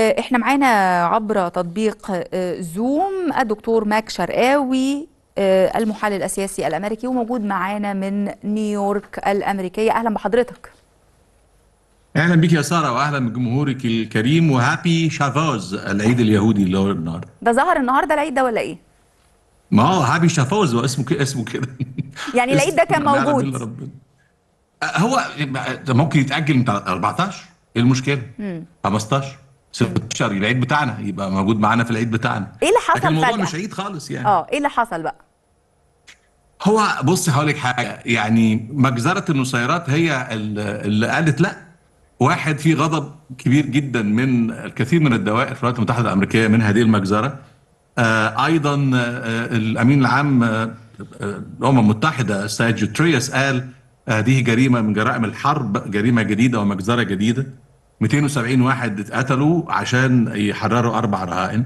آه، احنا معانا عبر تطبيق آه، زوم الدكتور ماك شرقاوي آه، المحلل السياسي الامريكي وموجود معانا من نيويورك الامريكيه اهلا بحضرتك اهلا بك يا ساره واهلا بجمهورك الكريم وهابي شافوز العيد اليهودي اللي هو النهارده ده ظهر النهارده العيد ده ولا ايه ما هو هابي شافوز هو اسمه كده اسمه كده يعني العيد ده كان اسمه ما يعلم موجود. إلا ربنا. أه، هو ده ممكن يتاجل من 14 ايه المشكله 15 16 العيد بتاعنا يبقى موجود معانا في العيد بتاعنا ايه اللي حصل لكن الموضوع فجأة؟ مش عيد خالص يعني اه ايه اللي حصل بقى هو بص هقول لك حاجه يعني مجزره النصيرات هي ال- اللي قالت لا واحد في غضب كبير جدا من الكثير من الدوائر في الولايات المتحده الامريكيه من هذه المجزره آه ايضا آه الامين العام آه آه، الامم المتحده السيد جوترياس قال هذه جريمه من جرائم الحرب جريمه جديده ومجزره جديده 270 واحد اتقتلوا عشان يحرروا اربع رهائن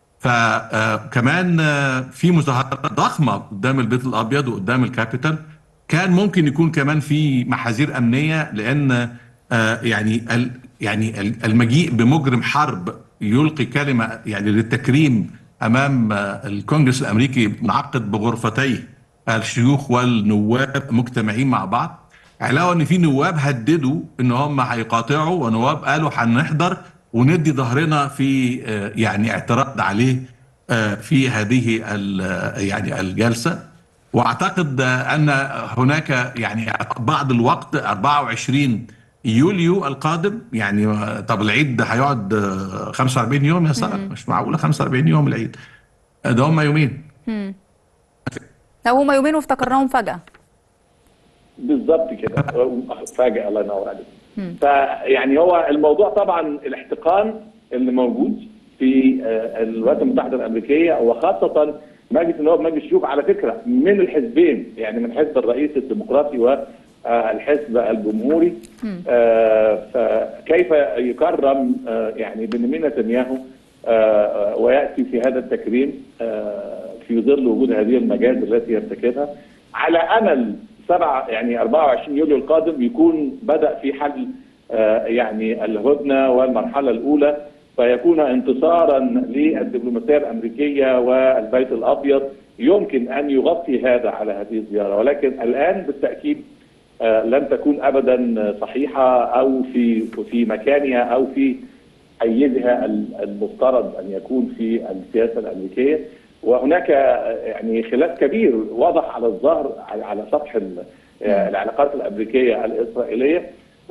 فكمان في مظاهرات ضخمه قدام البيت الابيض وقدام الكابيتال كان ممكن يكون كمان في محاذير امنيه لان آه، يعني ال- يعني ال- المجيء بمجرم حرب يلقي كلمه يعني للتكريم امام آه، الكونجرس الامريكي منعقد بغرفتيه الشيوخ والنواب مجتمعين مع بعض علاوه ان في نواب هددوا ان هم هيقاطعوا ونواب قالوا هنحضر وندي ظهرنا في آه، يعني اعتراض عليه آه، في هذه ال- يعني الجلسه واعتقد آه، ان هناك يعني بعض الوقت 24 يوليو القادم يعني آه، طب العيد ده هيقعد آه، 45 يوم يا ساره مش معقوله 45 يوم العيد آه، ده هم يومين لو هما يومين وافتكرناهم فجأة بالظبط كده فاجئ الله ينور عليك فيعني هو الموضوع طبعا الاحتقان اللي موجود في آه، الولايات المتحده الامريكيه وخاصه مجلس النواب مجلس الشيوخ على فكره من الحزبين يعني من حزب الرئيس الديمقراطي والحزب الجمهوري آه، فكيف يكرم آه، يعني بنيامين نتنياهو آه، آه، وياتي في هذا التكريم آه، في ظل وجود هذه المجازر التي يرتكبها على امل سبعة يعني 24 يوليو القادم يكون بدا في حل آه، يعني الهدنه والمرحله الاولى فيكون انتصارا للدبلوماسيه الامريكيه والبيت الابيض يمكن ان يغطي هذا على هذه الزياره ولكن الان بالتاكيد آه، لن تكون ابدا صحيحه او في في مكانها او في حيزها المفترض ان يكون في السياسه الامريكيه وهناك يعني خلاف كبير واضح على الظهر على- على سطح ال- العلاقات الامريكيه الاسرائيليه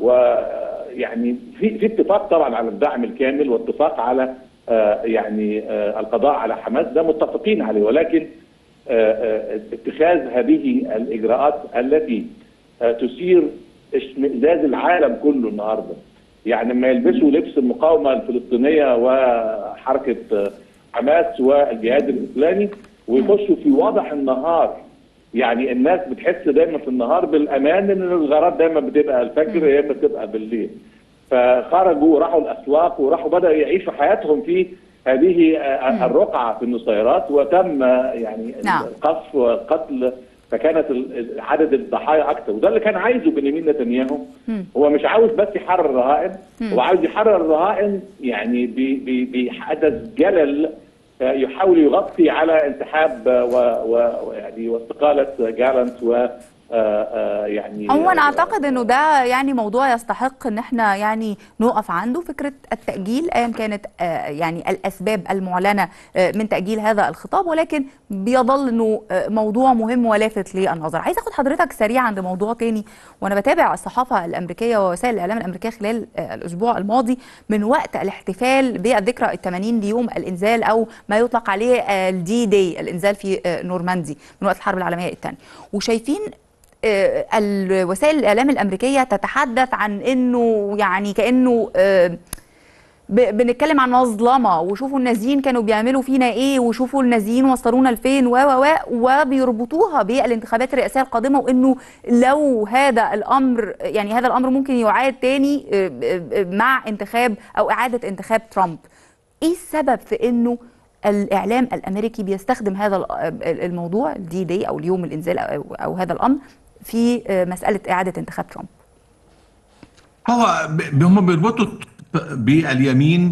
ويعني في في اتفاق طبعا على الدعم الكامل واتفاق على آه، يعني آه، القضاء على حماس ده متفقين عليه ولكن آه، آه، اتخاذ هذه الاجراءات التي آه، تثير اشمئزاز العالم كله النهارده يعني لما يلبسوا لبس المقاومه الفلسطينيه وحركه آه، حماس والجهاد الاسلامي ويخشوا في وضح النهار يعني الناس بتحس دايما في النهار بالامان ان الغارات دايما بتبقى الفجر يا اما بتبقى بالليل فخرجوا وراحوا الاسواق وراحوا بداوا يعيشوا حياتهم في هذه آه، الرقعه في النصيرات وتم آه، يعني نعم. القصف والقتل فكانت ال- ال- عدد الضحايا اكثر وده اللي كان عايزه بنيامين نتنياهو هو مش عاوز بس يحرر الرهائن هو عاوز يحرر الرهائن يعني ب- ب- بحدث جلل آه، يحاول يغطي على انسحاب آه، و- و- ويعني واستقاله جالنت و آه، آه، يعني عموما اعتقد انه ده يعني موضوع يستحق ان احنا يعني نقف عنده فكره التاجيل ايا كانت آه، يعني الاسباب المعلنه آه، من تاجيل هذا الخطاب ولكن بيظل انه آه، موضوع مهم ولافت للنظر عايز اخد حضرتك سريعا لموضوع تاني وانا بتابع الصحافه الامريكيه ووسائل الاعلام الامريكيه خلال آه، الاسبوع الماضي من وقت الاحتفال بالذكرى ال 80 ليوم الانزال او ما يطلق عليه الدي داي الانزال في آه، نورماندي من وقت الحرب العالميه الثانيه وشايفين آه، الوسائل الاعلام الامريكيه تتحدث عن انه يعني كانه آه، ب- بنتكلم عن مظلمه وشوفوا النازيين كانوا بيعملوا فينا ايه وشوفوا النازيين وصلونا لفين و و و وبيربطوها بالانتخابات الرئاسيه القادمه وانه لو هذا الامر يعني هذا الامر ممكن يعاد تاني آه، آه، مع انتخاب او اعاده انتخاب ترامب. ايه السبب في انه الاعلام الامريكي بيستخدم هذا ال- الموضوع الدي دي او اليوم الانزال او, أو هذا الامر في آه، مساله اعاده انتخاب ترامب؟ هو ب- هم بيربطوا باليمين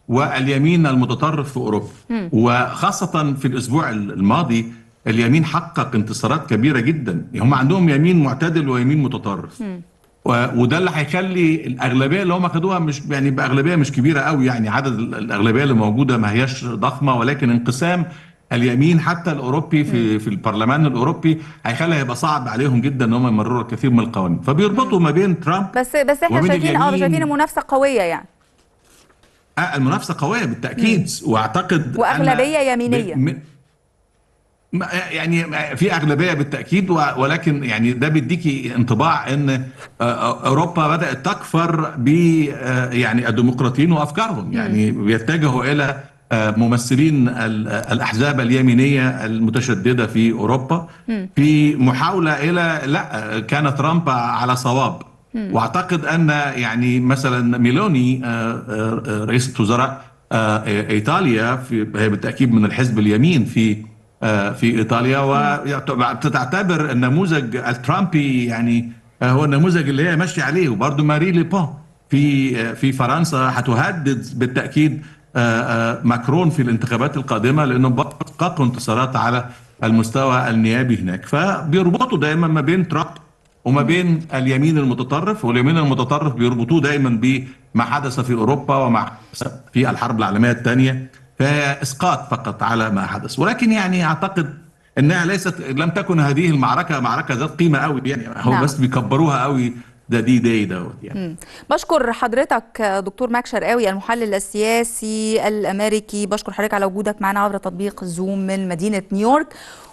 واليمين المتطرف في اوروبا وخاصه في الاسبوع الماضي اليمين حقق انتصارات كبيره جدا هم عندهم يمين معتدل ويمين متطرف و- وده اللي هيخلي الاغلبيه اللي هم خدوها مش يعني باغلبيه مش كبيره قوي يعني عدد ال- الاغلبيه اللي موجوده ما هياش ضخمه ولكن انقسام اليمين حتى الاوروبي في في البرلمان الاوروبي هيخلي هيبقى صعب عليهم جدا ان هم يمرروا الكثير من القوانين فبيربطوا ما بين ترامب بس بس احنا ومن شايفين اه اليمين- شايفين المنافسه قويه يعني آه، المنافسه قويه بالتاكيد واعتقد أن وأغلبية يمينية. ب- م- ما- يعني في اغلبيه بالتاكيد و- ولكن يعني ده بيديكي انطباع ان آه، اوروبا بدات تكفر ب آه، يعني الديمقراطيين وافكارهم يعني بيتجهوا الى آه، ممثلين ال- الاحزاب اليمينيه المتشدده في اوروبا في محاوله الى لا كان ترامب على صواب واعتقد ان يعني مثلا ميلوني آه، آه، آه، رئيسه وزراء آه، ايطاليا في هي بالتاكيد من الحزب اليمين في آه، في ايطاليا وتعتبر النموذج الترامبي يعني آه، هو النموذج اللي هي ماشيه عليه وبرضه ماري ليبون في آه، في فرنسا هتهدد بالتاكيد آه، آه، ماكرون في الانتخابات القادمه لانه حققوا انتصارات على المستوى النيابي هناك فبيربطوا دايما ما بين ترامب وما بين اليمين المتطرف واليمين المتطرف بيربطوه دايما بما حدث في اوروبا وما حدث في الحرب العالميه الثانيه فهي اسقاط فقط على ما حدث ولكن يعني اعتقد انها ليست لم تكن هذه المعركه معركه ذات قيمه قوي يعني هو نعم. بس بيكبروها قوي ده دي داي دوت يعني بشكر حضرتك دكتور ماك شرقاوي المحلل السياسي الامريكي بشكر حضرتك على وجودك معنا عبر تطبيق زوم من مدينه نيويورك